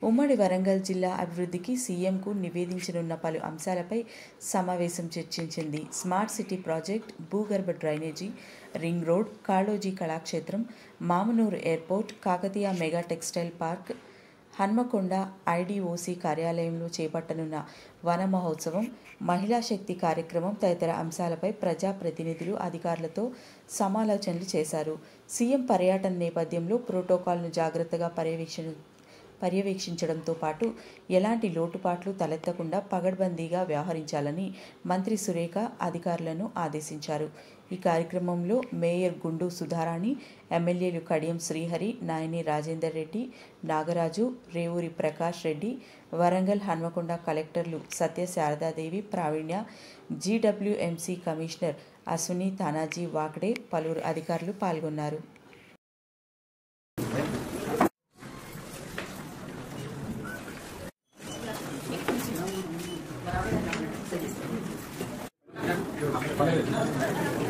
ఉమ్మడి వరంగల్ జిల్లా అభివృద్ధికి సీఎంకు నివేదించనున్న పలు అంశాలపై సమావేశం చర్చించింది స్మార్ట్ సిటీ ప్రాజెక్ట్ భూగర్భ drainage ring road Kaloji Kalakshetram Mamnoor airport Kakatiya mega textile park Hanamkonda IDOC కార్యాలయంలో చేపట్టనున్న వన మహోత్సవం మహిళా శక్తి కార్యక్రమం తదితర అంశాలపై ప్రజాప్రతినిధులు అధికారులతో సమాలోచనలు చేశారు సీఎం పర్యటన నేపథ్యంలో ప్రోటోకాల్ను జాగ్రత్తగా పర్యవేక్షణ పర్యవేక్షించడంతో పాటు ఎలాంటి లోటుపాట్లు తలెత్తకుండా పగడ్బందీగా వ్యవహరించాలని మంత్రి సురేఖ అధికారులను ఆదేశించారు ఈ కార్యక్రమంలో మేయర్ గుండు సుధారాణి ఎమ్మెల్యేలు కడియం శ్రీహరి నాయని రాజేందర్ రెడ్డి నాగరాజు రేవూరి ప్రకాష్ రెడ్డి వరంగల్ హన్మకొండ కలెక్టర్లు సత్య శారదాదేవి ప్రావీణ్య జీడబ్ల్యూఎంసీ కమిషనర్ అశ్విని తానాజీ వాక్డే పలువురు అధికారులు పాల్గొన్నారు పర్లేదు